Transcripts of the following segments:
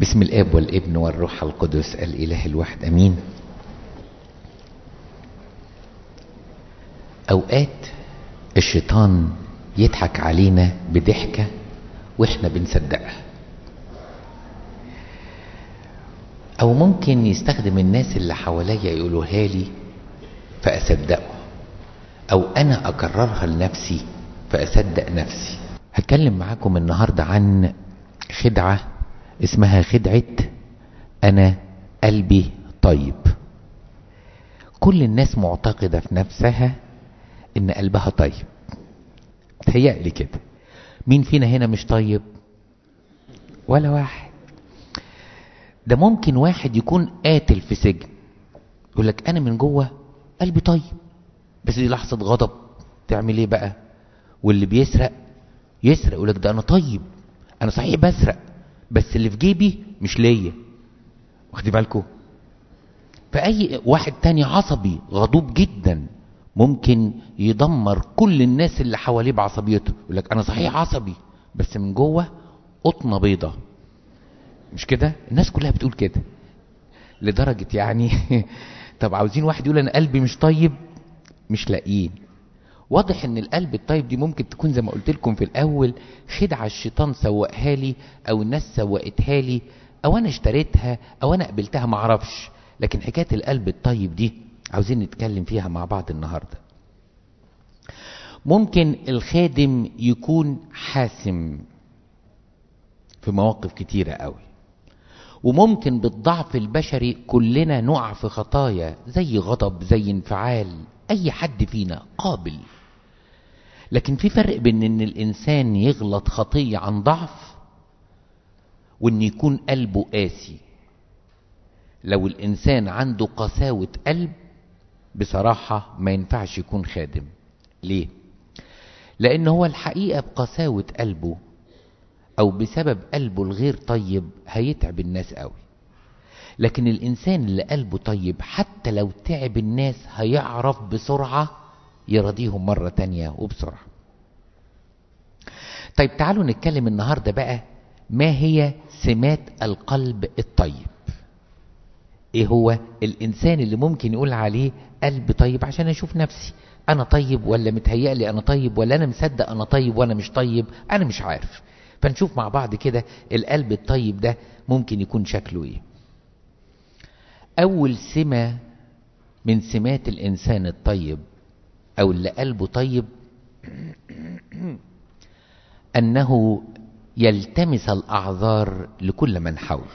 بسم الاب والابن والروح القدس الاله الواحد امين اوقات الشيطان يضحك علينا بضحكه واحنا بنصدقها او ممكن يستخدم الناس اللي حواليا يقولوها لي فاصدقه او انا اكررها لنفسي فاصدق نفسي هتكلم معاكم النهارده عن خدعه اسمها خدعه انا قلبي طيب كل الناس معتقده في نفسها ان قلبها طيب تهيألي كده مين فينا هنا مش طيب ولا واحد ده ممكن واحد يكون قاتل في سجن يقول لك انا من جوه قلبي طيب بس دي لحظه غضب تعمل ايه بقى واللي بيسرق يسرق يقول لك ده انا طيب انا صحيح بسرق بس اللي في جيبي مش ليا واخدين بالكم فاي واحد تاني عصبي غضوب جدا ممكن يدمر كل الناس اللي حواليه بعصبيته يقول لك انا صحيح عصبي بس من جوه قطنه بيضه مش كده الناس كلها بتقول كده لدرجه يعني طب عاوزين واحد يقول انا قلبي مش طيب مش لاقيين واضح ان القلب الطيب دي ممكن تكون زي ما قلت لكم في الاول خدعه الشيطان سوقها لي او الناس سوقتها لي او انا اشتريتها او انا قبلتها معرفش لكن حكايه القلب الطيب دي عاوزين نتكلم فيها مع بعض النهارده ممكن الخادم يكون حاسم في مواقف كتيرة قوي وممكن بالضعف البشري كلنا نقع في خطايا زي غضب زي انفعال اي حد فينا قابل لكن في فرق بين ان الانسان يغلط خطية عن ضعف وان يكون قلبه قاسي لو الانسان عنده قساوة قلب بصراحة ما ينفعش يكون خادم ليه لان هو الحقيقة بقساوة قلبه او بسبب قلبه الغير طيب هيتعب الناس قوي لكن الانسان اللي قلبه طيب حتى لو تعب الناس هيعرف بسرعة يرضيهم مرة تانية وبسرعة طيب تعالوا نتكلم النهاردة بقى ما هي سمات القلب الطيب ايه هو الانسان اللي ممكن يقول عليه قلب طيب عشان اشوف نفسي انا طيب ولا متهيألي انا طيب ولا انا مصدق انا طيب وانا مش طيب انا مش عارف فنشوف مع بعض كده القلب الطيب ده ممكن يكون شكله ايه اول سمة من سمات الانسان الطيب او اللي قلبه طيب انه يلتمس الاعذار لكل من حوله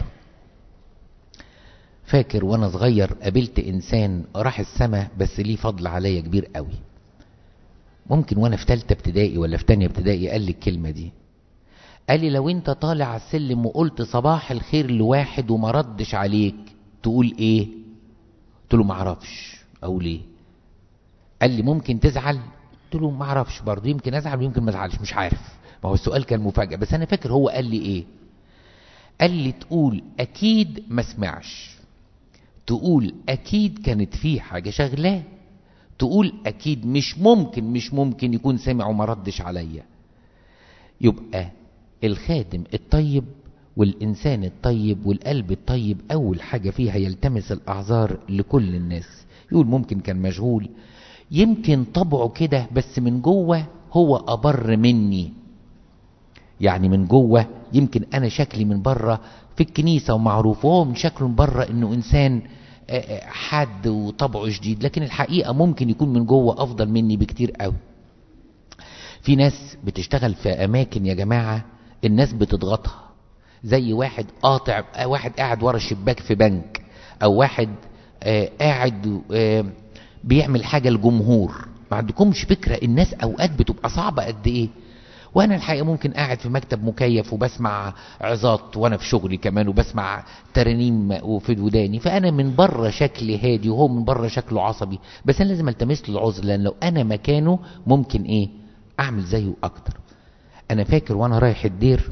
فاكر وانا صغير قابلت انسان راح السما بس ليه فضل عليا كبير قوي ممكن وانا في تالتة ابتدائي ولا في تانية ابتدائي قال لي الكلمة دي قال لي لو انت طالع على السلم وقلت صباح الخير لواحد وما ردش عليك تقول ايه قلت له معرفش اقول ايه قال لي ممكن تزعل قلت له معرفش برضه يمكن ازعل ويمكن ما ازعلش مش عارف ما هو السؤال كان مفاجأة بس انا فاكر هو قال لي ايه قال لي تقول اكيد ما سمعش تقول اكيد كانت فيه حاجة شغلاه تقول اكيد مش ممكن مش ممكن يكون سمع وما ردش عليا يبقى الخادم الطيب والإنسان الطيب والقلب الطيب أول حاجة فيها يلتمس الأعذار لكل الناس يقول ممكن كان مشغول يمكن طبعه كده بس من جوه هو أبر مني يعني من جوه يمكن أنا شكلي من بره في الكنيسة ومعروف وهو من شكله من بره إنه إنسان حاد وطبعه شديد لكن الحقيقة ممكن يكون من جوه أفضل مني بكتير قوي في ناس بتشتغل في أماكن يا جماعة الناس بتضغطها زي واحد قاطع واحد قاعد ورا الشباك في بنك او واحد آه قاعد آه بيعمل حاجة لجمهور ما عندكمش فكرة الناس اوقات بتبقى صعبة قد ايه وانا الحقيقة ممكن قاعد في مكتب مكيف وبسمع عظات وانا في شغلي كمان وبسمع ترانيم وفي وداني فانا من بره شكلي هادي وهو من بره شكله عصبي بس انا لازم التمس له العذر لان لو انا مكانه ممكن ايه اعمل زيه اكتر انا فاكر وانا رايح الدير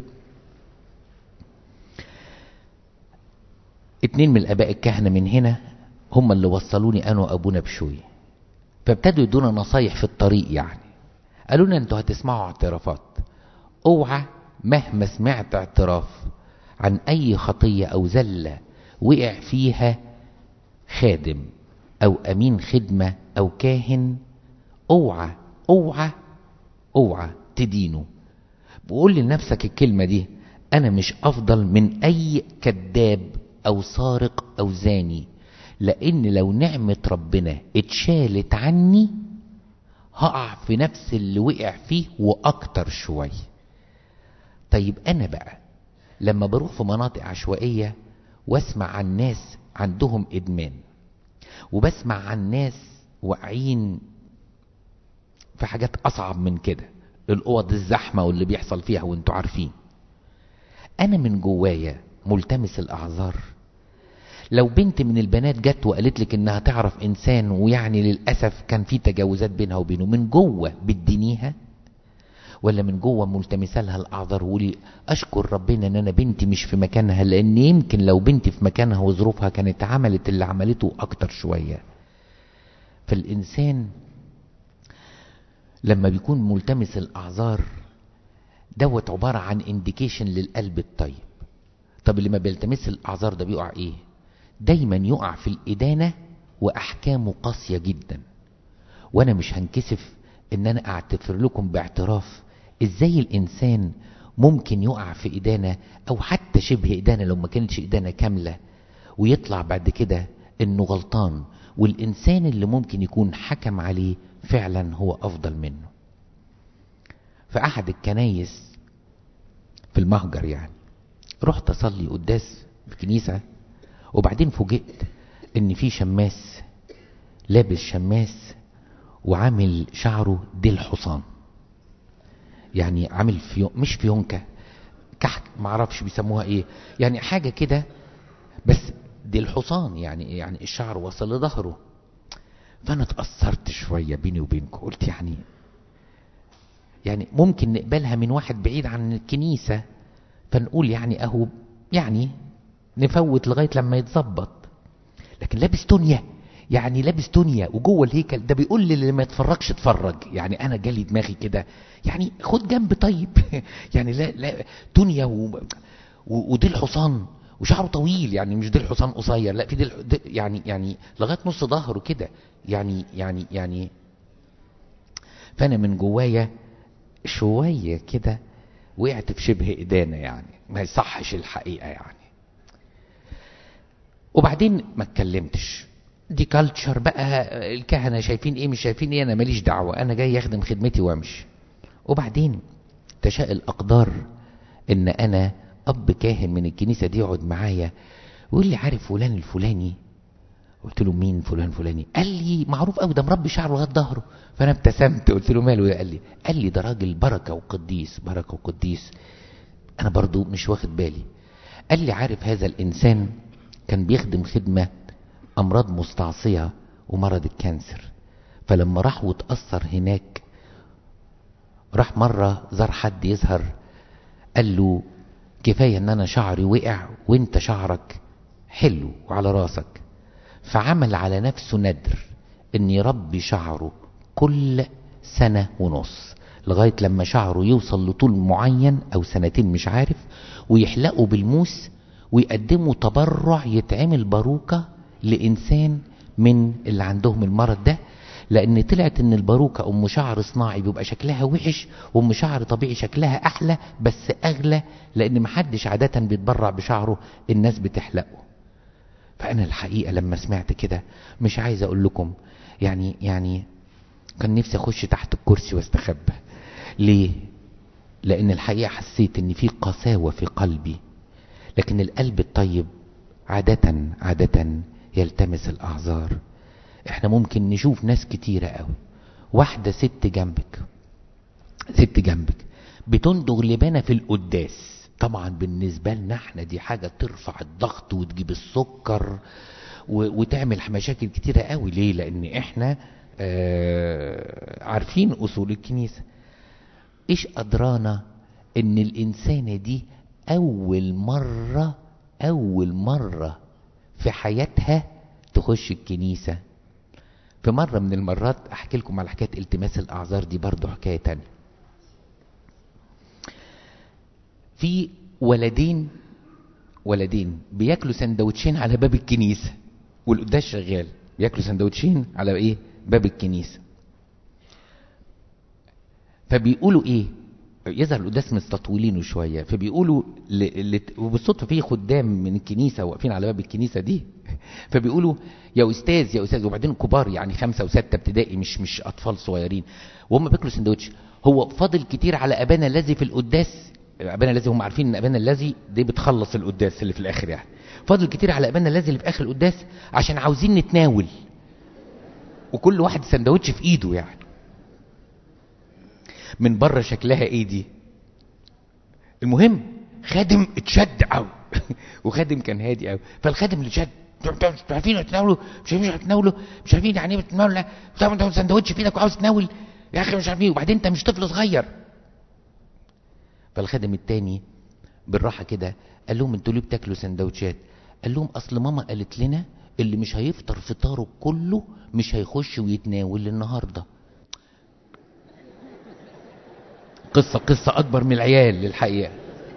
اتنين من الاباء الكهنة من هنا هم اللي وصلوني انا وابونا بشوي فابتدوا يدونا نصايح في الطريق يعني قالوا لنا انتوا هتسمعوا اعترافات اوعى مهما سمعت اعتراف عن اي خطية او زلة وقع فيها خادم او امين خدمة او كاهن اوعى اوعى اوعى تدينه بقول لنفسك الكلمة دي انا مش افضل من اي كذاب او سارق او زاني لان لو نعمة ربنا اتشالت عني هقع في نفس اللي وقع فيه واكتر شوية طيب انا بقى لما بروح في مناطق عشوائية واسمع عن ناس عندهم ادمان وبسمع عن ناس واقعين في حاجات اصعب من كده الاوض الزحمة واللي بيحصل فيها وانتوا عارفين انا من جوايا ملتمس الاعذار لو بنت من البنات جت وقالت لك انها تعرف انسان ويعني للاسف كان في تجاوزات بينها وبينه من جوه بتدينيها ولا من جوه ملتمسه لها الاعذار وقولي اشكر ربنا ان انا بنتي مش في مكانها لان يمكن لو بنتي في مكانها وظروفها كانت عملت اللي عملته اكتر شويه فالانسان لما بيكون ملتمس الاعذار دوت عباره عن انديكيشن للقلب الطيب طب اللي ما بيلتمس الاعذار ده بيقع ايه دايما يقع في الإدانة وأحكامه قاسية جدا وأنا مش هنكسف إن أنا أعتذر لكم باعتراف إزاي الإنسان ممكن يقع في إدانة أو حتى شبه إدانة لو ما كانتش إدانة كاملة ويطلع بعد كده إنه غلطان والإنسان اللي ممكن يكون حكم عليه فعلا هو أفضل منه في أحد الكنايس في المهجر يعني رحت أصلي قداس في كنيسة وبعدين فوجئت ان في شماس لابس شماس وعامل شعره ديل حصان يعني عامل فيو مش فيونكة كحك معرفش بيسموها ايه يعني حاجة كده بس ديل حصان يعني يعني الشعر وصل لظهره فانا اتأثرت شوية بيني وبينكم قلت يعني يعني ممكن نقبلها من واحد بعيد عن الكنيسة فنقول يعني اهو يعني نفوت لغايه لما يتظبط لكن لابس تونيا يعني لابس تونيا وجوه الهيكل ده بيقول لي اللي ما يتفرجش اتفرج يعني انا جالي دماغي كده يعني خد جنب طيب يعني لا لا تونيا و... و... ودي الحصان وشعره طويل يعني مش دي الحصان قصير لا في دي, دي يعني يعني لغايه نص ظهره كده يعني يعني يعني فانا من جوايا شويه كده وقعت في شبه ادانه يعني ما يصحش الحقيقه يعني وبعدين ما اتكلمتش دي كالتشر بقى الكهنة شايفين ايه مش شايفين ايه انا ماليش دعوة انا جاي اخدم خدمتي وامشي وبعدين تشاء الاقدار ان انا اب كاهن من الكنيسة دي يقعد معايا ويقول لي عارف فلان الفلاني قلت له مين فلان فلاني قال لي معروف قوي ده مربي شعره لغايه ظهره فانا ابتسمت قلت له ماله قال لي قال لي ده راجل بركه وقديس بركه وقديس انا برضو مش واخد بالي قال لي عارف هذا الانسان كان بيخدم خدمة أمراض مستعصية ومرض الكانسر فلما راح واتأثر هناك راح مرة زار حد يظهر قال له كفاية ان انا شعري وقع وانت شعرك حلو وعلى راسك فعمل على نفسه ندر ان يربي شعره كل سنة ونص لغاية لما شعره يوصل لطول معين او سنتين مش عارف ويحلقه بالموس ويقدموا تبرع يتعمل باروكة لإنسان من اللي عندهم المرض ده لأن طلعت إن الباروكة أم شعر صناعي بيبقى شكلها وحش وأم شعر طبيعي شكلها أحلى بس أغلى لأن محدش عادة بيتبرع بشعره الناس بتحلقه فأنا الحقيقة لما سمعت كده مش عايز أقول لكم يعني يعني كان نفسي أخش تحت الكرسي واستخبى ليه؟ لأن الحقيقة حسيت إن في قساوة في قلبي لكن القلب الطيب عادة عادة يلتمس الأعذار احنا ممكن نشوف ناس كتيرة قوي واحدة ست جنبك ست جنبك بتندغ لبانة في القداس طبعا بالنسبة لنا احنا دي حاجة ترفع الضغط وتجيب السكر و... وتعمل مشاكل كتيرة قوي ليه لان احنا آه عارفين اصول الكنيسة ايش ادرانا ان الانسانة دي اول مرة اول مرة في حياتها تخش الكنيسة في مرة من المرات احكي لكم على حكاية التماس الاعذار دي برضو حكاية تانية في ولدين ولدين بياكلوا سندوتشين على باب الكنيسة والقداس شغال بياكلوا سندوتشين على ايه باب الكنيسة فبيقولوا ايه يظهر القداس مستطولينه شوية فبيقولوا ل... ل... وبالصدفة في خدام من الكنيسة واقفين على باب الكنيسة دي فبيقولوا يا أستاذ يا أستاذ وبعدين كبار يعني خمسة وستة ابتدائي مش مش أطفال صغيرين وهم بياكلوا سندوتش هو فاضل كتير على أبانا الذي في القداس أبانا الذي هم عارفين إن أبانا الذي دي بتخلص القداس اللي في الآخر يعني فاضل كتير على أبانا الذي اللي في آخر القداس عشان عاوزين نتناول وكل واحد سندوتش في إيده يعني من بره شكلها ايه دي المهم خادم اتشد قوي وخادم كان هادي قوي فالخادم اللي شد مش عارفين تتناولوا مش عارفين هتناولوا مش عارفين يعني ايه بتتناولوا لا انت سندوتش في ايدك وعاوز تناول يا اخي مش عارفين وبعدين انت مش طفل صغير فالخادم التاني بالراحه كده قال لهم انتوا ليه بتاكلوا سندوتشات قال لهم اصل ماما قالت لنا اللي مش هيفطر فطاره كله مش هيخش ويتناول النهارده قصة قصة أكبر من العيال للحقيقة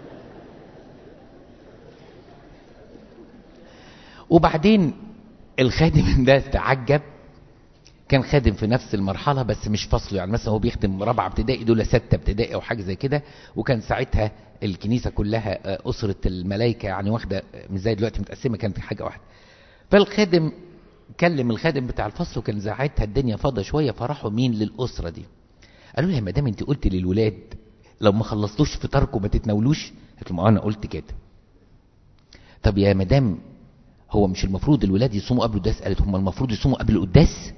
وبعدين الخادم ده تعجب كان خادم في نفس المرحلة بس مش فصله يعني مثلا هو بيخدم رابعة ابتدائي دول ستة ابتدائي أو حاجة زي كده وكان ساعتها الكنيسة كلها أسرة الملائكة يعني واخدة مش زي دلوقتي متقسمة كانت حاجة واحدة فالخادم كلم الخادم بتاع الفصل وكان ساعتها الدنيا فاضية شوية فراحوا مين للأسرة دي قالوا لها يا مدام انت قلت للولاد لو ما خلصتوش فطاركم ما تتناولوش قالت لهم انا قلت كده طب يا مدام هو مش المفروض الولاد يصوموا قبل القداس قالت هم المفروض يصوموا قبل القداس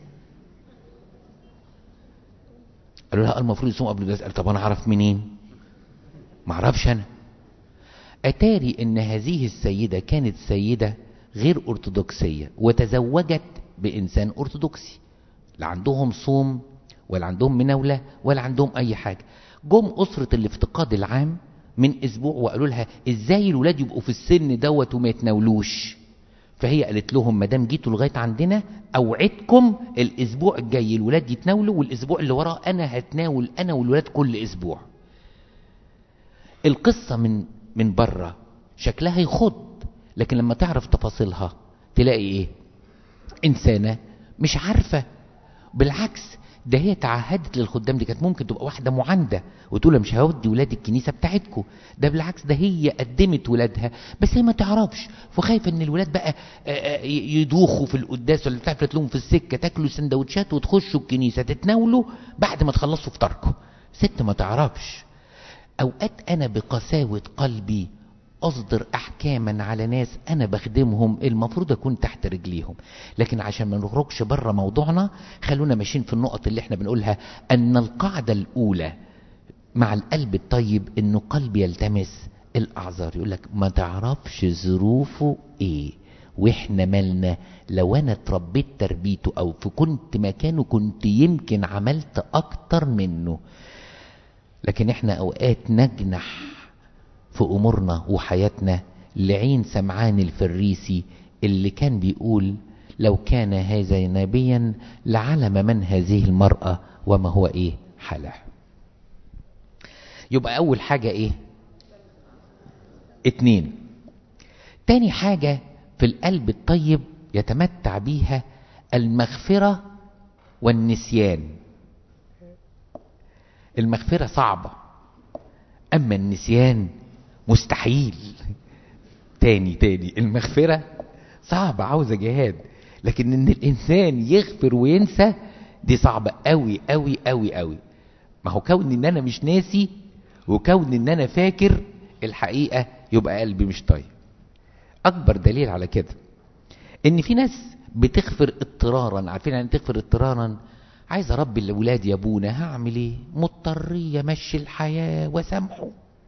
قالوا لها المفروض يصوموا قبل القداس قالت طب انا اعرف منين ما اعرفش انا اتاري ان هذه السيده كانت سيده غير ارثوذكسيه وتزوجت بانسان ارثوذكسي لا عندهم صوم ولا عندهم مناولة ولا عندهم أي حاجة جم أسرة الافتقاد العام من أسبوع وقالوا لها إزاي الولاد يبقوا في السن دوت وما يتناولوش فهي قالت لهم ما دام جيتوا لغايه عندنا اوعدكم الاسبوع الجاي الولاد يتناولوا والاسبوع اللي وراه انا هتناول انا والولاد كل اسبوع القصه من من بره شكلها يخض لكن لما تعرف تفاصيلها تلاقي ايه انسانه مش عارفه بالعكس ده هي تعهدت للخدام دي كانت ممكن تبقى واحده معانده وتقول مش هودي ولاد الكنيسه بتاعتكم ده بالعكس ده هي قدمت ولادها بس هي ما تعرفش وخايفه ان الولاد بقى يدوخوا في القداس ولا بتاع لهم في السكه تاكلوا سندوتشات وتخشوا الكنيسه تتناولوا بعد ما تخلصوا فطاركم ست ما تعرفش اوقات انا بقساوه قلبي اصدر احكاما على ناس انا بخدمهم المفروض اكون تحت رجليهم لكن عشان ما نخرجش بره موضوعنا خلونا ماشيين في النقط اللي احنا بنقولها ان القاعده الاولى مع القلب الطيب انه قلب يلتمس الاعذار يقول لك ما تعرفش ظروفه ايه واحنا مالنا لو انا اتربيت تربيته او في كنت مكانه كنت يمكن عملت اكتر منه لكن احنا اوقات نجنح في امورنا وحياتنا لعين سمعان الفريسي اللي كان بيقول لو كان هذا نبيا لعلم من هذه المرأة وما هو ايه حالها يبقى اول حاجة ايه اتنين تاني حاجة في القلب الطيب يتمتع بيها المغفرة والنسيان المغفرة صعبة اما النسيان مستحيل تاني تاني المغفرة صعبة عاوزة جهاد لكن ان الانسان يغفر وينسى دي صعبة قوي قوي قوي قوي ما هو كون ان انا مش ناسي وكون ان انا فاكر الحقيقة يبقى قلبي مش طيب اكبر دليل على كده ان في ناس بتغفر اضطرارا عارفين يعني تغفر اضطرارا عايز اربي الاولاد يا ابونا هعمل ايه مضطريه امشي الحياه وسامحه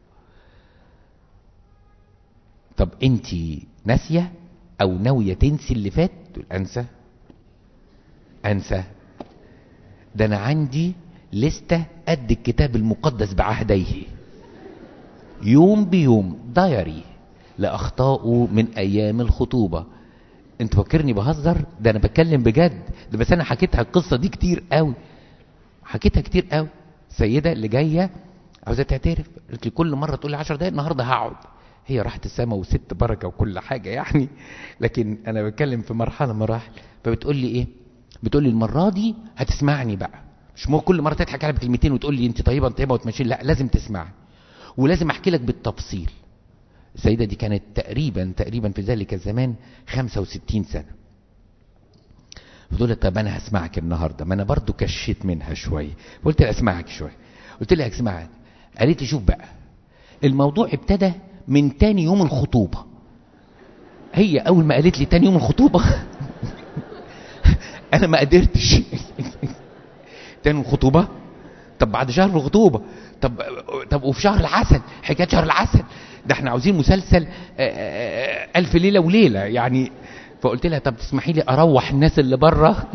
طب انت ناسيه او ناويه تنسي اللي فات تقول انسى انسى ده انا عندي لستة قد الكتاب المقدس بعهديه يوم بيوم دايري لاخطائه من ايام الخطوبه انت فاكرني بهزر ده انا بتكلم بجد ده بس انا حكيتها القصه دي كتير قوي حكيتها كتير قوي سيده اللي جايه عاوزه تعترف قالت لي كل مره تقول لي 10 دقايق النهارده هقعد هي راحت السما وست بركه وكل حاجه يعني لكن انا بتكلم في مرحله مراحل فبتقول لي ايه بتقول لي المره دي هتسمعني بقى مش مو كل مره تضحك عليا بكلمتين وتقول لي انت طيبه انت طيبه وتمشي لا لازم تسمعني ولازم احكي لك بالتفصيل السيده دي كانت تقريبا تقريبا في ذلك الزمان 65 سنه بتقول لي طب انا هسمعك النهارده ما انا برضو كشيت منها شويه قلت لها اسمعك شويه قلت لها اسمعك قالت لي شوف بقى الموضوع ابتدى من تاني يوم الخطوبه هي اول ما قالت لي تاني يوم الخطوبه انا ما قدرتش تاني يوم الخطوبه طب بعد شهر الخطوبه طب طب وفي شهر العسل حكايه شهر العسل ده احنا عاوزين مسلسل الف ليله وليله يعني فقلت لها طب تسمحي لي اروح الناس اللي بره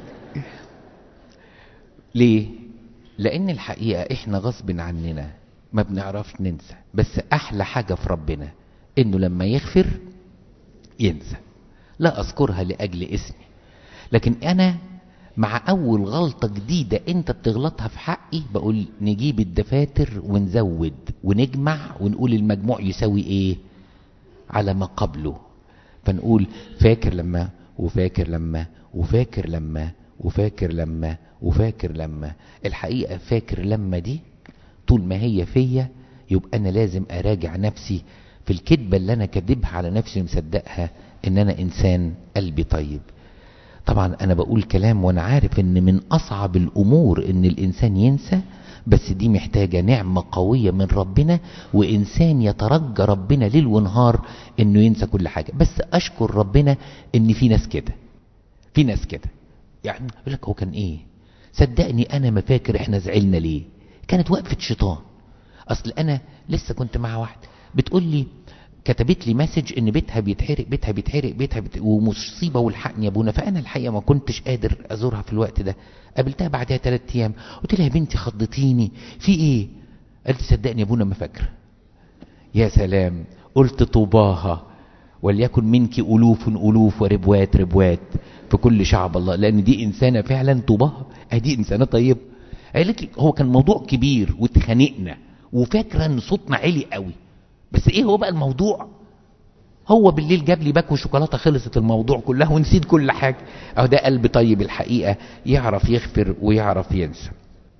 ليه لان الحقيقه احنا غصب عننا ما بنعرفش ننسى بس احلى حاجه في ربنا انه لما يغفر ينسى لا اذكرها لاجل اسمي لكن انا مع اول غلطه جديده انت بتغلطها في حقي بقول نجيب الدفاتر ونزود ونجمع ونقول المجموع يساوي ايه على ما قبله فنقول فاكر لما وفاكر لما وفاكر لما وفاكر لما وفاكر لما الحقيقه فاكر لما دي طول ما هي فيا يبقى انا لازم اراجع نفسي في الكذبه اللي انا كاتبها على نفسي ومصدقها ان انا انسان قلبي طيب طبعا انا بقول كلام وانا عارف ان من اصعب الامور ان الانسان ينسى بس دي محتاجة نعمة قوية من ربنا وإنسان يترجى ربنا ليل ونهار إنه ينسى كل حاجة بس أشكر ربنا إن في ناس كده في ناس كده يعني يقول لك هو كان إيه صدقني أنا ما فاكر إحنا زعلنا ليه كانت وقفة شيطان أصل أنا لسه كنت مع واحد بتقول لي كتبت لي مسج ان بيتها بيتحرق بيتها بيتحرق بيتها بيت... ومصيبه والحقني يا ابونا فانا الحقيقه ما كنتش قادر ازورها في الوقت ده قابلتها بعدها ثلاث ايام قلت لها يا بنتي خضتيني في ايه قالت صدقني يا ابونا ما فاكره يا سلام قلت طوباها وليكن منك الوف الوف وربوات ربوات في كل شعب الله لان دي انسانه فعلا طوباها دي انسانه طيبه قالت لي هو كان موضوع كبير واتخانقنا وفاكره ان صوتنا عالي قوي بس ايه هو بقى الموضوع هو بالليل جاب لي باكو شوكولاته خلصت الموضوع كلها ونسيت كل حاجه اهو ده قلب طيب الحقيقه يعرف يغفر ويعرف ينسى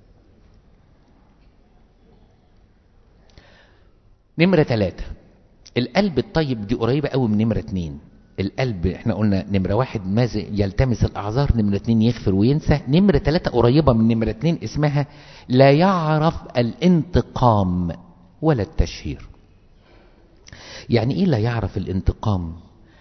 نمرة ثلاثة القلب الطيب دي قريبة قوي من نمرة اتنين القلب احنا قلنا نمرة واحد ماذا يلتمس الأعذار نمرة اتنين يغفر وينسى نمرة ثلاثة قريبة من نمرة اتنين اسمها لا يعرف الانتقام ولا التشهير يعني ايه لا يعرف الانتقام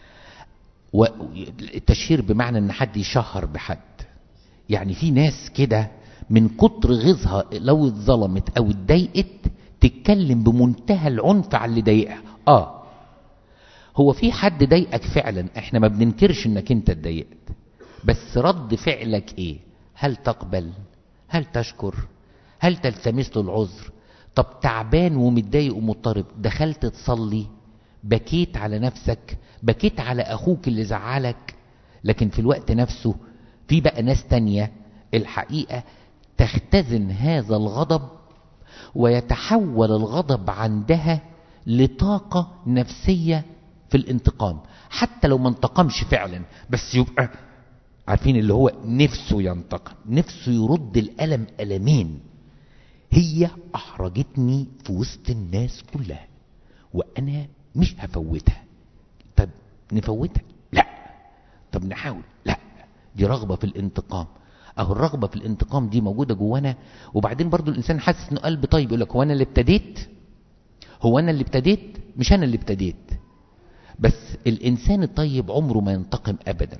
والتشهير بمعنى ان حد يشهر بحد يعني في ناس كده من كتر غيظها لو اتظلمت او اتضايقت تتكلم بمنتهى العنف على اللي ضايقها اه هو في حد ضايقك فعلا احنا ما بننكرش انك انت اتضايقت بس رد فعلك ايه هل تقبل هل تشكر هل تلتمس له العذر طب تعبان ومتضايق ومضطرب دخلت تصلي بكيت على نفسك بكيت على اخوك اللي زعلك لكن في الوقت نفسه في بقى ناس تانية الحقيقة تختزن هذا الغضب ويتحول الغضب عندها لطاقة نفسية في الانتقام حتى لو ما انتقمش فعلا بس يبقى عارفين اللي هو نفسه ينتقم نفسه يرد الألم ألمين هي أحرجتني في وسط الناس كلها وأنا مش هفوتها طب نفوتها لا طب نحاول لا دي رغبة في الانتقام اهو الرغبة في الانتقام دي موجودة جوانا وبعدين برضو الانسان حاسس انه قلب طيب يقول لك هو انا اللي ابتديت هو انا اللي ابتديت مش انا اللي ابتديت بس الانسان الطيب عمره ما ينتقم ابدا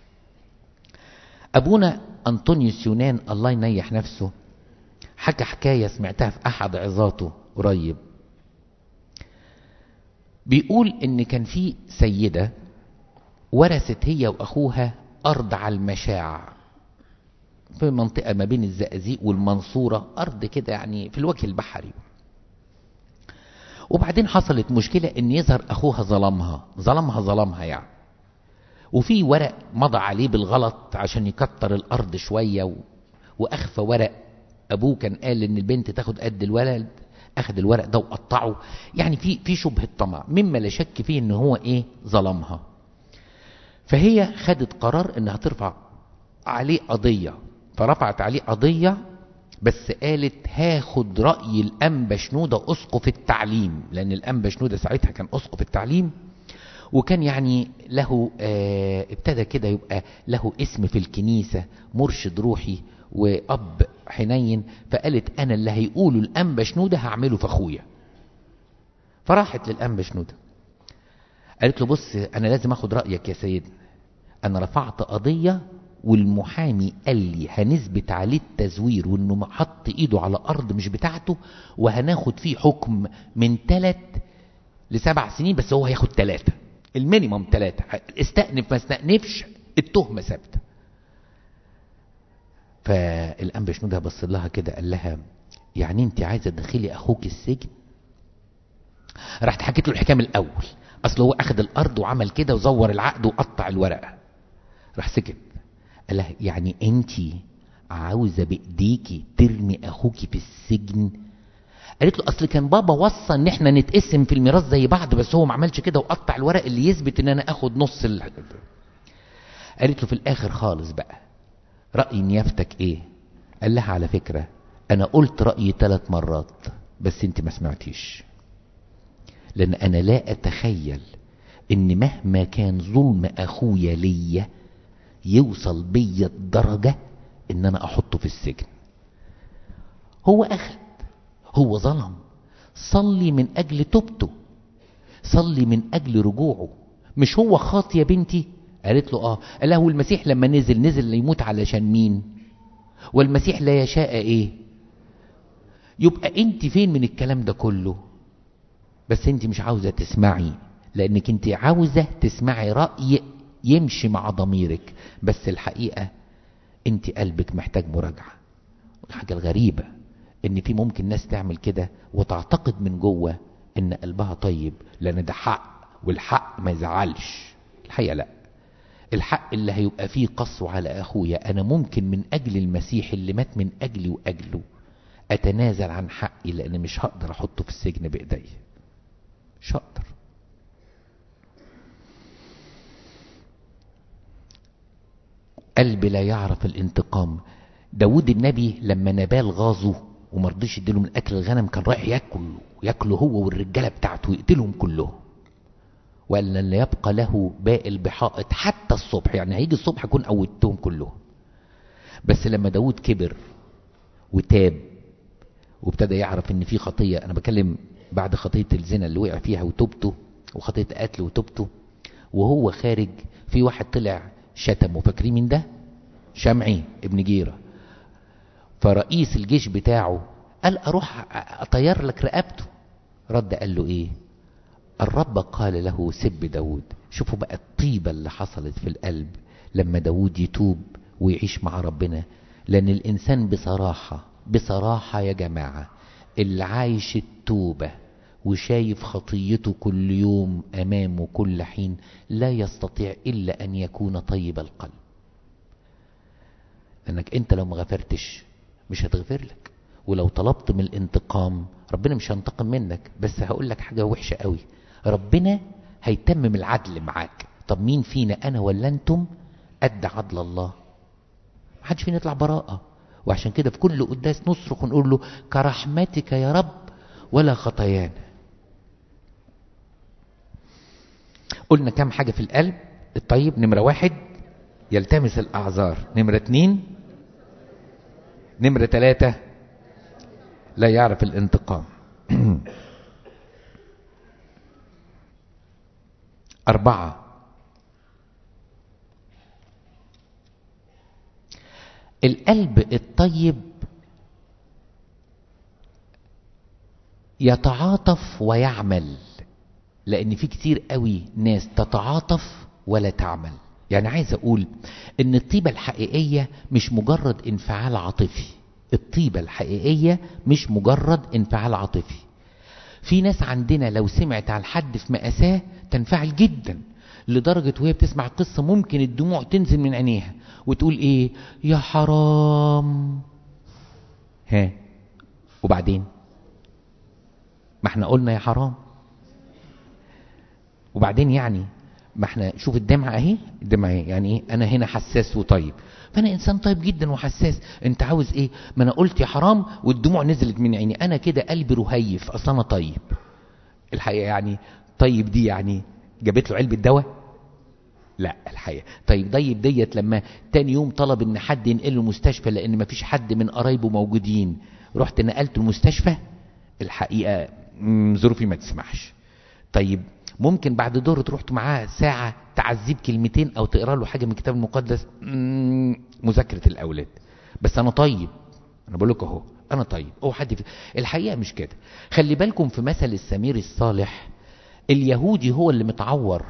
ابونا انطونيوس يونان الله ينيح نفسه حكى حكاية سمعتها في احد عظاته قريب بيقول ان كان في سيدة ورثت هي واخوها ارض على المشاع في منطقة ما بين الزقازيق والمنصورة ارض كده يعني في الوجه البحري وبعدين حصلت مشكلة ان يظهر اخوها ظلمها ظلمها ظلمها يعني وفي ورق مضى عليه بالغلط عشان يكتر الارض شوية و... واخفى ورق ابوه كان قال ان البنت تاخد قد الولد اخذ الورق ده وقطعه يعني في في شبهه طمع مما لا شك فيه ان هو ايه ظلمها فهي خدت قرار انها ترفع عليه قضيه فرفعت عليه قضيه بس قالت هاخد راي الانبا شنوده اسقف التعليم لان الانبا شنوده ساعتها كان اسقف التعليم وكان يعني له آه ابتدى كده يبقى له اسم في الكنيسه مرشد روحي واب حنين فقالت انا اللي هيقوله الانبا شنوده هعمله في اخويا فراحت للانبا شنوده قالت له بص انا لازم اخد رايك يا سيدنا انا رفعت قضيه والمحامي قال لي هنثبت عليه التزوير وانه حط ايده على ارض مش بتاعته وهناخد فيه حكم من ثلاث لسبع سنين بس هو هياخد ثلاثة المينيمم ثلاثة استأنف ما استأنفش التهمة ثابتة فالأنبا شنودة بص لها كده قال لها يعني انت عايزة تدخلي اخوك السجن راحت حكيت له الحكايه من الاول اصل هو اخذ الارض وعمل كده وزور العقد وقطع الورقه راح سكت قال لها يعني انت عاوزه بايديكي ترمي اخوكي في السجن قالت له اصل كان بابا وصى ان احنا نتقسم في الميراث زي بعض بس هو ما عملش كده وقطع الورق اللي يثبت ان انا اخد نص ال... قالت له في الاخر خالص بقى راي نيافتك ايه قال لها على فكره انا قلت رايي ثلاث مرات بس انت ما سمعتيش لان انا لا اتخيل ان مهما كان ظلم اخويا ليا يوصل بيا الدرجة ان انا احطه في السجن هو اخد هو ظلم صلي من اجل توبته صلي من اجل رجوعه مش هو خاطي يا بنتي قالت له اه قال له المسيح لما نزل نزل ليموت علشان مين والمسيح لا يشاء ايه يبقى انت فين من الكلام ده كله بس انت مش عاوزة تسمعي لانك انت عاوزة تسمعي رأي يمشي مع ضميرك بس الحقيقة انت قلبك محتاج مراجعة الحاجة الغريبة ان في ممكن ناس تعمل كده وتعتقد من جوه ان قلبها طيب لان ده حق والحق ما يزعلش الحقيقة لا الحق اللي هيبقى فيه قسو على اخويا انا ممكن من اجل المسيح اللي مات من اجلي واجله اتنازل عن حقي لان مش هقدر احطه في السجن بايدي مش هقدر قلبي لا يعرف الانتقام داود النبي لما نبال غاظه ومرضيش يديله من اكل الغنم كان رايح ياكل ياكله هو والرجاله بتاعته ويقتلهم كلهم وقال لن يبقى له بائل بحائط حتى الصبح يعني هيجي الصبح اكون قوتهم كلهم بس لما داود كبر وتاب وابتدى يعرف ان في خطيه انا بكلم بعد خطيه الزنا اللي وقع فيها وتوبته وخطيه قتل وتوبته وهو خارج في واحد طلع شتمه فاكرين مين ده شمعي ابن جيرة فرئيس الجيش بتاعه قال اروح اطير لك رقبته رد قال له ايه الرب قال له سب داود شوفوا بقى الطيبة اللي حصلت في القلب لما داود يتوب ويعيش مع ربنا لان الانسان بصراحة بصراحة يا جماعة اللي عايش التوبة وشايف خطيته كل يوم امامه كل حين لا يستطيع الا ان يكون طيب القلب لانك انت لو ما غفرتش مش هتغفر لك ولو طلبت من الانتقام ربنا مش هينتقم منك بس هقول لك حاجه وحشه قوي ربنا هيتمم العدل معاك طب مين فينا انا ولا انتم قد عدل الله محدش فينا يطلع براءه وعشان كده في كل قداس نصرخ ونقول له كرحمتك يا رب ولا خطايانا قلنا كام حاجة في القلب الطيب نمرة واحد يلتمس الأعذار نمرة اتنين نمرة تلاتة لا يعرف الانتقام أربعة القلب الطيب يتعاطف ويعمل لان في كتير قوي ناس تتعاطف ولا تعمل يعني عايز اقول ان الطيبة الحقيقية مش مجرد انفعال عاطفي الطيبة الحقيقية مش مجرد انفعال عاطفي في ناس عندنا لو سمعت عن حد في مأساة تنفعل جدا لدرجة وهي بتسمع قصة ممكن الدموع تنزل من عينيها وتقول ايه يا حرام ها وبعدين ما احنا قلنا يا حرام وبعدين يعني ما احنا شوف الدمعة اهي الدمعة اهي يعني ايه انا هنا حساس وطيب فانا انسان طيب جدا وحساس انت عاوز ايه ما انا قلت يا حرام والدموع نزلت من عيني انا كده قلبي رهيف اصلا انا طيب الحقيقة يعني طيب دي يعني جابت له علبة دواء لا الحقيقة طيب طيب ديت لما تاني يوم طلب ان حد ينقله المستشفى لان مفيش حد من قرايبه موجودين رحت نقلته المستشفى الحقيقة ظروفي ما تسمحش طيب ممكن بعد دور تروح معاه ساعة تعذيب كلمتين او تقرا له حاجة من الكتاب المقدس مذاكرة الاولاد بس انا طيب انا بقول لك اهو انا طيب او حد في الحقيقة مش كده خلي بالكم في مثل السمير الصالح اليهودي هو اللي متعور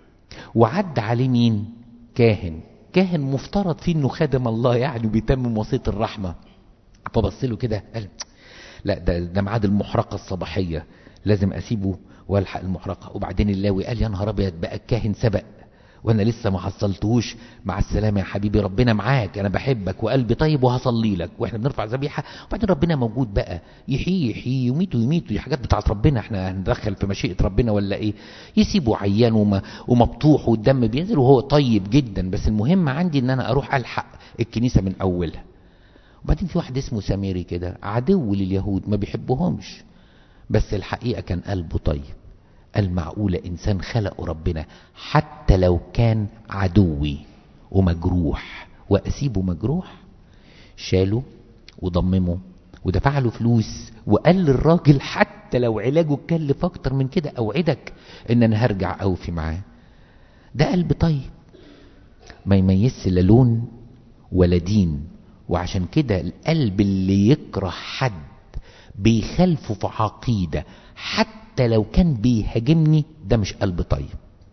وعد عليه مين كاهن كاهن مفترض فيه انه خادم الله يعني وبيتمم وصيه الرحمه فبص له كده قال لا ده ده ميعاد المحرقه الصباحيه لازم اسيبه والحق المحرقه وبعدين اللاوي قال يا نهار ابيض بقى الكاهن سبق وانا لسه ما حصلتهوش مع السلامه يا حبيبي ربنا معاك انا بحبك وقلبي طيب وهصلي لك واحنا بنرفع ذبيحه وبعدين ربنا موجود بقى يحيي يحيي يميت ويميت دي حاجات بتاعت ربنا احنا هندخل في مشيئه ربنا ولا ايه يسيبه عيان وما ومبطوح والدم بينزل وهو طيب جدا بس المهم عندي ان انا اروح الحق الكنيسه من اولها وبعدين في واحد اسمه سامري كده عدو لليهود ما بيحبهمش بس الحقيقه كان قلبه طيب المعقولة إنسان خلقه ربنا حتى لو كان عدوي ومجروح وأسيبه مجروح شاله وضممه ودفع له فلوس وقال للراجل حتى لو علاجه كلف أكتر من كده أوعدك إن أنا هرجع أوفي معاه ده قلب طيب ما يميزش لا لون ولا دين وعشان كده القلب اللي يكره حد بيخالفه في عقيدة حتى حتى لو كان بيهاجمني ده مش قلب طيب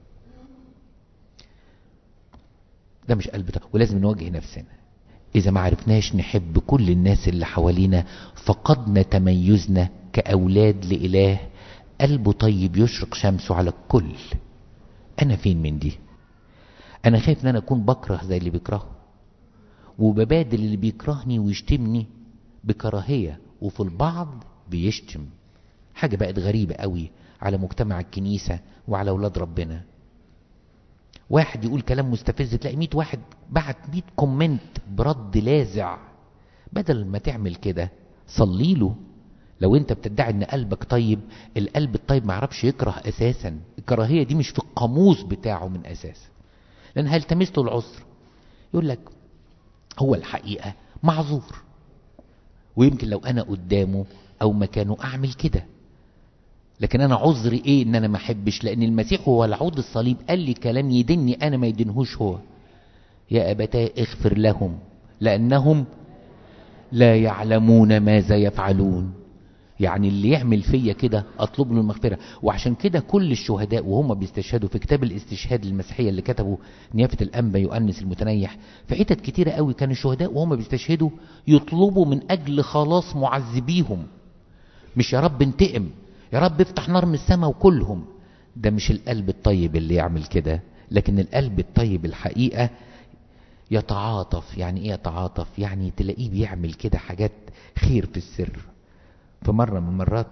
ده مش قلب طيب ولازم نواجه نفسنا إذا ما عرفناش نحب كل الناس اللي حوالينا فقدنا تميزنا كأولاد لإله قلبه طيب يشرق شمسه على الكل أنا فين من دي أنا خايف إن أنا أكون بكره زي اللي بيكرهه وببادل اللي بيكرهني ويشتمني بكراهية وفي البعض بيشتم حاجة بقت غريبة قوي على مجتمع الكنيسة وعلى أولاد ربنا واحد يقول كلام مستفز تلاقي 100 واحد بعت 100 كومنت برد لاذع بدل ما تعمل كده صلي له لو انت بتدعي ان قلبك طيب القلب الطيب ما يعرفش يكره اساسا الكراهيه دي مش في القاموس بتاعه من اساس لان هيلتمس له العذر يقول لك هو الحقيقه معذور ويمكن لو انا قدامه او مكانه اعمل كده لكن انا عذري ايه ان انا ما احبش لان المسيح هو العود الصليب قال لي كلام يدني انا ما يدنهوش هو يا ابتاه اغفر لهم لانهم لا يعلمون ماذا يفعلون يعني اللي يعمل فيا كده اطلب له المغفره وعشان كده كل الشهداء وهم بيستشهدوا في كتاب الاستشهاد المسيحيه اللي كتبه نيافه الانبا يؤنس المتنيح في حتت كتيره قوي كان الشهداء وهم بيستشهدوا يطلبوا من اجل خلاص معذبيهم مش يا رب انتقم يا رب افتح نار من السماء وكلهم ده مش القلب الطيب اللي يعمل كده لكن القلب الطيب الحقيقة يتعاطف يعني ايه يتعاطف يعني تلاقيه بيعمل كده حاجات خير في السر في مرة من المرات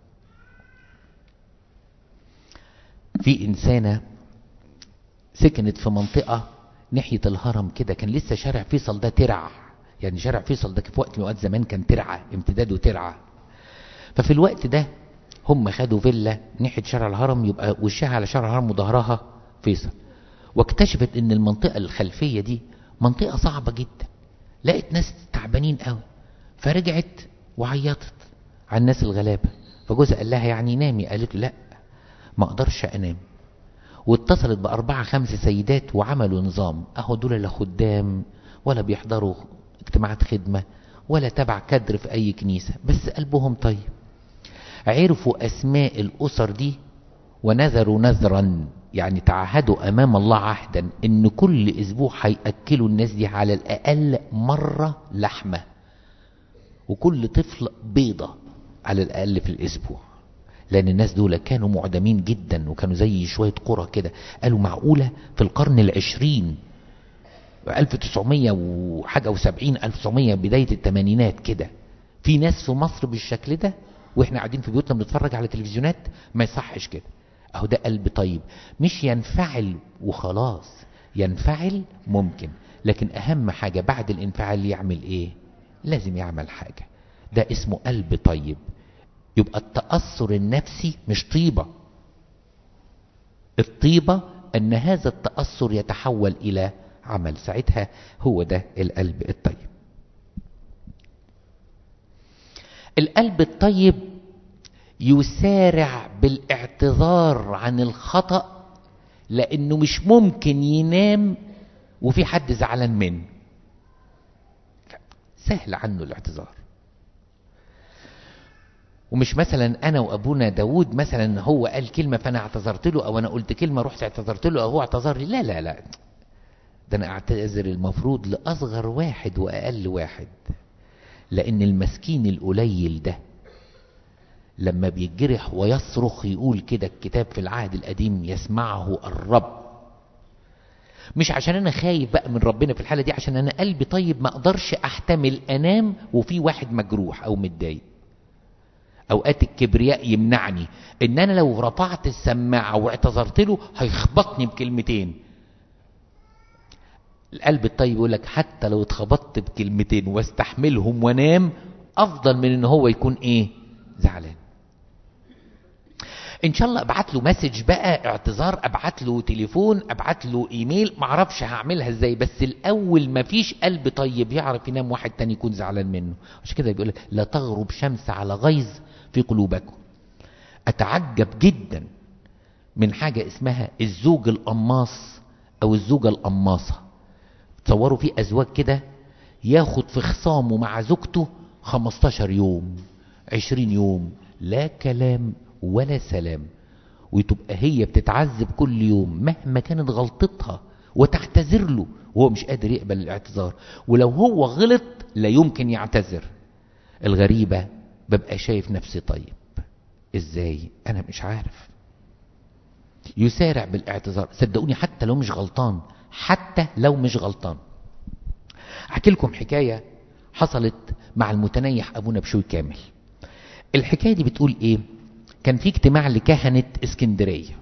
في إنسانة سكنت في منطقة ناحية الهرم كده كان لسه شارع فيصل ده ترع يعني شارع فيصل ده في وقت من الأوقات زمان كان ترعة امتداده ترعة ففي الوقت ده هم خدوا فيلا ناحية شارع الهرم يبقى وشها على شارع الهرم وظهرها فيصل واكتشفت ان المنطقة الخلفية دي منطقة صعبة جدا لقت ناس تعبانين قوي فرجعت وعيطت على الناس الغلابة فجوزها قال لها يعني نامي قالت له لا ما اقدرش انام واتصلت بأربعة خمسة سيدات وعملوا نظام اهو دول لا خدام ولا بيحضروا اجتماعات خدمة ولا تبع كدر في اي كنيسة بس قلبهم طيب عرفوا اسماء الاسر دي ونذروا نذرا يعني تعهدوا امام الله عهدا ان كل اسبوع هياكلوا الناس دي على الاقل مره لحمه وكل طفل بيضه على الاقل في الاسبوع لان الناس دول كانوا معدمين جدا وكانوا زي شويه قرى كده قالوا معقوله في القرن العشرين 1900 وحاجه و70 1900 بدايه الثمانينات كده في ناس في مصر بالشكل ده واحنا قاعدين في بيوتنا بنتفرج على تلفزيونات ما يصحش كده اهو ده قلب طيب مش ينفعل وخلاص ينفعل ممكن لكن اهم حاجة بعد الانفعال يعمل ايه لازم يعمل حاجة ده اسمه قلب طيب يبقى التأثر النفسي مش طيبة الطيبة ان هذا التأثر يتحول الى عمل ساعتها هو ده القلب الطيب القلب الطيب يسارع بالاعتذار عن الخطأ لانه مش ممكن ينام وفي حد زعلان منه سهل عنه الاعتذار ومش مثلا انا وابونا داود مثلا هو قال كلمة فانا اعتذرت له او انا قلت كلمة رحت اعتذرت له او هو اعتذر لي لا لا لا ده انا اعتذر المفروض لاصغر واحد واقل واحد لان المسكين القليل ده لما بيتجرح ويصرخ يقول كده الكتاب في العهد القديم يسمعه الرب مش عشان انا خايف بقى من ربنا في الحالة دي عشان انا قلبي طيب ما اقدرش احتمل انام وفي واحد مجروح او متضايق اوقات الكبرياء يمنعني ان انا لو رفعت السماعة واعتذرت له هيخبطني بكلمتين القلب الطيب يقول لك حتى لو اتخبطت بكلمتين واستحملهم وانام افضل من ان هو يكون ايه زعلان ان شاء الله ابعت له مسج بقى اعتذار ابعت له تليفون ابعت له ايميل معرفش هعملها ازاي بس الاول مفيش قلب طيب يعرف ينام واحد تاني يكون زعلان منه عشان كده بيقول لا تغرب شمس على غيظ في قلوبكم اتعجب جدا من حاجة اسمها الزوج القماص او الزوجة القماصة تصوروا في ازواج كده ياخد في خصامه مع زوجته 15 يوم 20 يوم لا كلام ولا سلام وتبقى هي بتتعذب كل يوم مهما كانت غلطتها وتعتذر له وهو مش قادر يقبل الاعتذار ولو هو غلط لا يمكن يعتذر الغريبة ببقى شايف نفسي طيب ازاي انا مش عارف يسارع بالاعتذار صدقوني حتى لو مش غلطان حتى لو مش غلطان احكي لكم حكاية حصلت مع المتنيح ابونا بشوي كامل الحكاية دي بتقول ايه كان في اجتماع لكهنة اسكندرية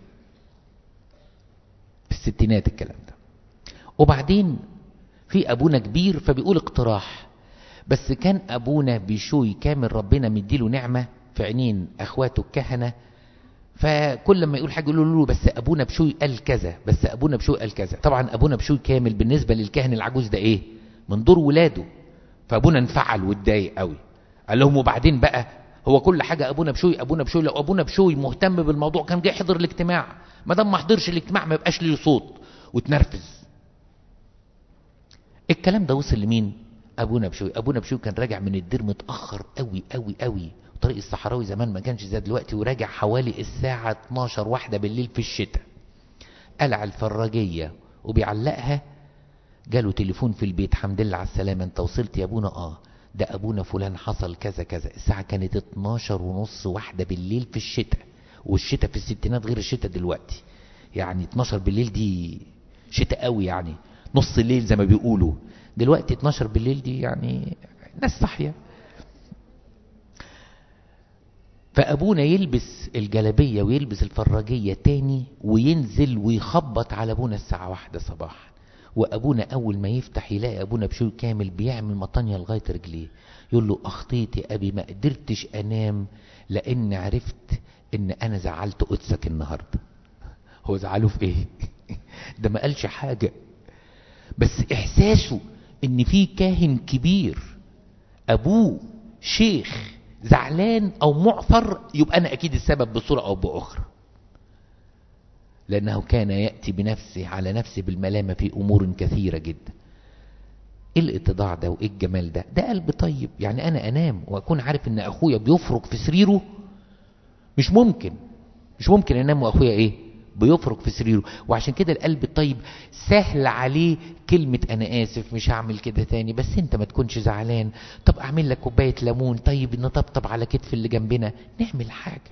في الستينات الكلام ده وبعدين في ابونا كبير فبيقول اقتراح بس كان ابونا بيشوي كامل ربنا مديله نعمة في عينين اخواته الكهنة فكل ما يقول حاجة يقولوا له بس ابونا بشوي قال كذا بس ابونا بشوي قال كذا طبعا ابونا بشوي كامل بالنسبة للكاهن العجوز ده ايه من دور ولاده فابونا انفعل واتضايق قوي قال لهم وبعدين بقى هو كل حاجة ابونا بشوي ابونا بشوي لو ابونا بشوي مهتم بالموضوع كان جاي يحضر الاجتماع ما دام ما حضرش الاجتماع ما يبقاش ليه صوت وتنرفز الكلام ده وصل لمين ابونا بشوي ابونا بشوي كان راجع من الدير متاخر قوي قوي قوي طريق الصحراوي زمان ما كانش زي دلوقتي وراجع حوالي الساعه 12 واحده بالليل في الشتاء قلع الفراجيه وبيعلقها جاله تليفون في البيت حمد لله على السلامه انت وصلت يا ابونا اه ده ابونا فلان حصل كذا كذا الساعه كانت 12 ونص واحده بالليل في الشتاء والشتاء في الستينات غير الشتاء دلوقتي يعني 12 بالليل دي شتاء قوي يعني نص الليل زي ما بيقولوا دلوقتي 12 بالليل دي يعني ناس صاحيه فابونا يلبس الجلابيه ويلبس الفراجيه تاني وينزل ويخبط على ابونا الساعه واحدة صباحا وابونا اول ما يفتح يلاقي ابونا بشوي كامل بيعمل مطانية لغايه رجليه يقول له اخطيت يا ابي ما قدرتش انام لان عرفت ان انا زعلت قدسك النهارده هو زعله في ايه ده ما قالش حاجه بس احساسه ان في كاهن كبير ابوه شيخ زعلان او معثر يبقى انا اكيد السبب بصورة او باخرى لانه كان يأتي بنفسه على نفسه بالملامة في امور كثيرة جدا ايه الاتضاع ده وايه الجمال ده ده قلب طيب يعني انا انام واكون عارف ان اخويا بيفرك في سريره مش ممكن مش ممكن انام واخويا ايه بيفرك في سريره وعشان كده القلب الطيب سهل عليه كلمة أنا آسف مش هعمل كده تاني بس أنت ما تكونش زعلان طب أعمل لك كوباية ليمون طيب نطبطب على كتف اللي جنبنا نعمل حاجة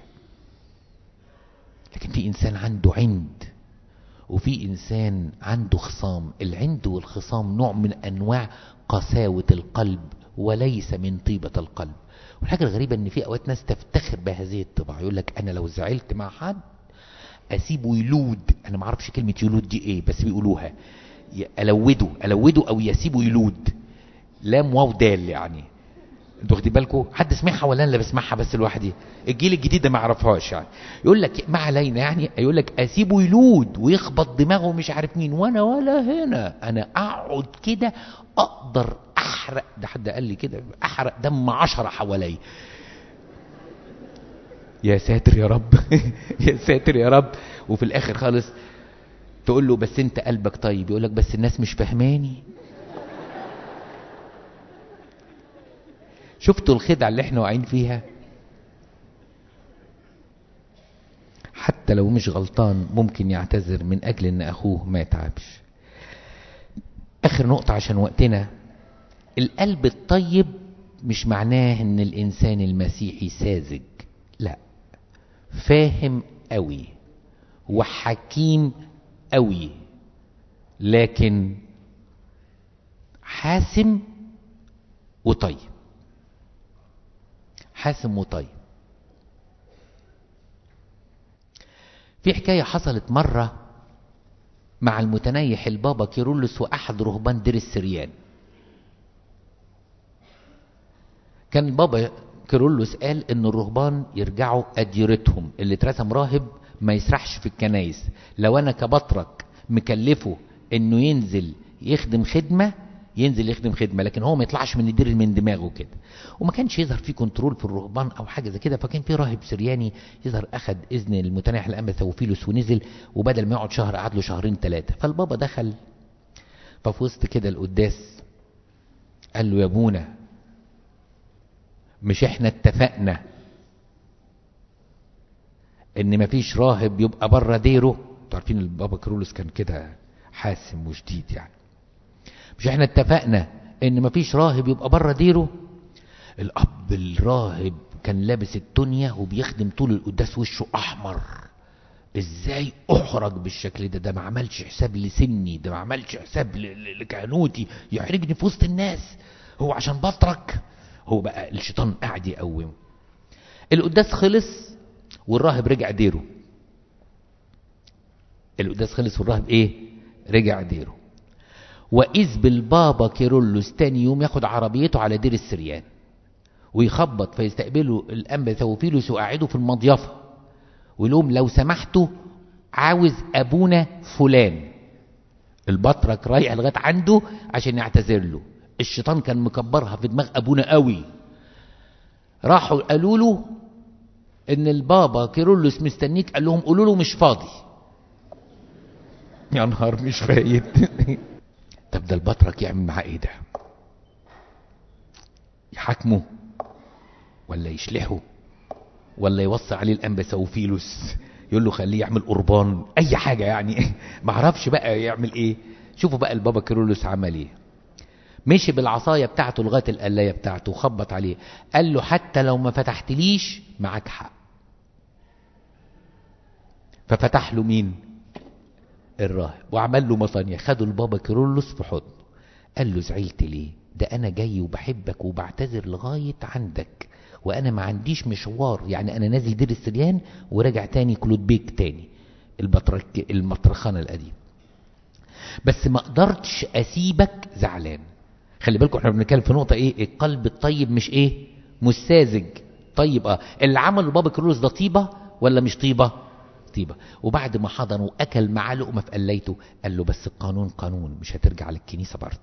لكن في إنسان عنده عند وفي إنسان عنده خصام العند والخصام نوع من أنواع قساوة القلب وليس من طيبة القلب والحاجة الغريبة ان في اوقات ناس تفتخر بهذه الطباع يقول لك انا لو زعلت مع حد اسيبه يلود انا ما اعرفش كلمة يلود دي ايه بس بيقولوها الوده الوده او يسيبه يلود لام واو دال يعني انتوا واخدين بالكم حد سمعها ولا انا اللي بسمعها بس لوحدي الجيل الجديد ده ما يعرفهاش يعني يقول لك ما علينا يعني يقول لك اسيبه يلود ويخبط دماغه مش عارف مين وانا ولا هنا انا اقعد كده اقدر احرق ده حد قال لي كده احرق دم عشرة حواليا يا ساتر يا رب يا ساتر يا رب وفي الاخر خالص تقول له بس انت قلبك طيب يقول لك بس الناس مش فاهماني شفتوا الخدعة اللي احنا واقعين فيها حتى لو مش غلطان ممكن يعتذر من اجل ان اخوه ما يتعبش اخر نقطة عشان وقتنا القلب الطيب مش معناه ان الانسان المسيحي ساذج لا فاهم قوي وحكيم قوي لكن حاسم وطيب حاسم وطيب في حكاية حصلت مرة مع المتنيح البابا كيرلس وأحد رهبان دير السريان كان بابا كيرلس قال ان الرهبان يرجعوا أديرتهم اللي اترسم راهب ما يسرحش في الكنايس لو انا كبطرك مكلفه انه ينزل يخدم خدمة ينزل يخدم خدمة لكن هو ما يطلعش من الدير من دماغه كده وما كانش يظهر فيه كنترول في الرهبان او حاجة زي كده فكان في راهب سرياني يظهر اخد اذن المتناح الانبا ثوفيلوس ونزل وبدل ما يقعد شهر قعد له شهرين ثلاثة فالبابا دخل ففي وسط كده القداس قال له يا ابونا مش احنا اتفقنا ان مفيش راهب يبقى بره ديره انتوا عارفين البابا كرولوس كان كده حاسم وشديد يعني مش احنا اتفقنا ان مفيش راهب يبقى بره ديره الاب الراهب كان لابس التونية وبيخدم طول القداس وشه احمر ازاي احرج بالشكل ده ده ما عملش حساب لسني ده ما عملش حساب لكهنوتي يحرجني في وسط الناس هو عشان بطرك هو بقى الشيطان قاعد يقومه القداس خلص والراهب رجع ديره القداس خلص والراهب ايه رجع ديره واذ بالبابا كيرلس تاني يوم ياخد عربيته على دير السريان ويخبط فيستقبله الانبا ثوفيلوس وقاعده في المضيفه ويقول لو سمحتوا عاوز ابونا فلان البطرك رايح لغايه عنده عشان يعتذر له الشيطان كان مكبرها في دماغ ابونا قوي راحوا قالوا له ان البابا كيرلس مستنيك قال لهم قولوا له مش فاضي يا نهار مش فايت طب ده البطرك يعمل معاه ايه ده يحاكمه ولا يشلحه ولا يوصي عليه الانبا سوفيلوس يقول له خليه يعمل قربان اي حاجه يعني ما اعرفش بقى يعمل ايه شوفوا بقى البابا كيرلس عمل ايه مشي بالعصايه بتاعته لغايه القلايه بتاعته وخبط عليه قال له حتى لو ما فتحتليش معاك حق ففتح له مين الراهب وعمل له مصانية خدوا البابا كيرلس في حضنه قال له زعلت ليه ده انا جاي وبحبك وبعتذر لغاية عندك وانا ما عنديش مشوار يعني انا نازل دير السريان وراجع تاني كلود بيك تاني البطرك المطرخانة القديم بس ما قدرتش اسيبك زعلان خلي بالكم احنا بنتكلم في نقطة ايه القلب الطيب مش ايه مش ساذج طيب اه اللي عمله بابا كيرلس ده طيبة ولا مش طيبة طيبة وبعد ما حضن واكل معاه لقمة في قليته قال له بس القانون قانون مش هترجع للكنيسة برضه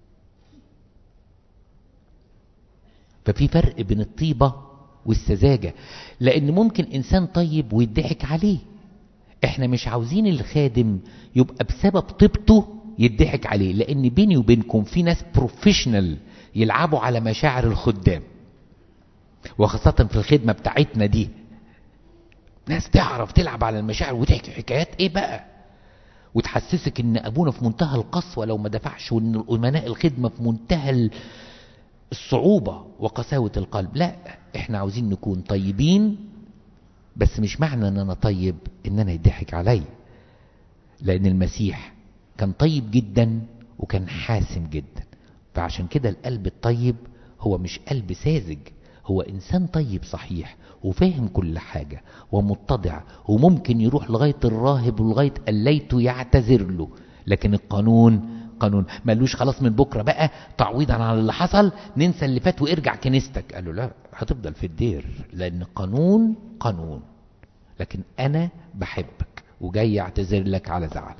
ففي فرق بين الطيبة والسذاجة لان ممكن انسان طيب ويضحك عليه احنا مش عاوزين الخادم يبقى بسبب طيبته يضحك عليه لان بيني وبينكم في ناس بروفيشنال يلعبوا على مشاعر الخدام وخاصة في الخدمة بتاعتنا دي ناس تعرف تلعب على المشاعر وتحكي حكايات ايه بقى وتحسسك ان ابونا في منتهى القسوة لو ما دفعش وان الامناء الخدمة في منتهى الصعوبة وقساوة القلب لا احنا عاوزين نكون طيبين بس مش معنى ان انا طيب ان انا يضحك علي لان المسيح كان طيب جدا وكان حاسم جدا فعشان كده القلب الطيب هو مش قلب ساذج هو انسان طيب صحيح وفاهم كل حاجة ومتضع وممكن يروح لغاية الراهب ولغاية قليته يعتذر له لكن القانون قانون مالوش خلاص من بكرة بقى تعويضا على اللي حصل ننسى اللي فات وارجع كنيستك قال له لا هتفضل في الدير لان قانون قانون لكن انا بحبك وجاي اعتذر لك على زعلك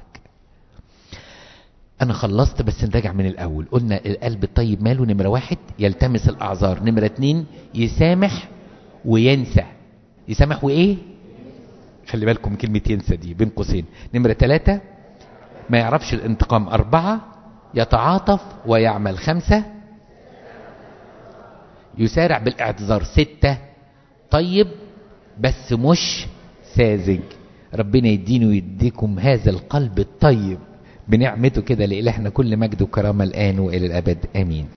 انا خلصت بس نراجع من الاول قلنا القلب الطيب ماله نمرة واحد يلتمس الاعذار نمرة اتنين يسامح وينسى يسامح وايه خلي بالكم كلمة ينسى دي بين قوسين نمرة ثلاثة ما يعرفش الانتقام أربعة يتعاطف ويعمل خمسة يسارع بالاعتذار ستة طيب بس مش ساذج ربنا يديني ويديكم هذا القلب الطيب بنعمته كده لإلهنا كل مجد وكرامة الآن وإلى الأبد آمين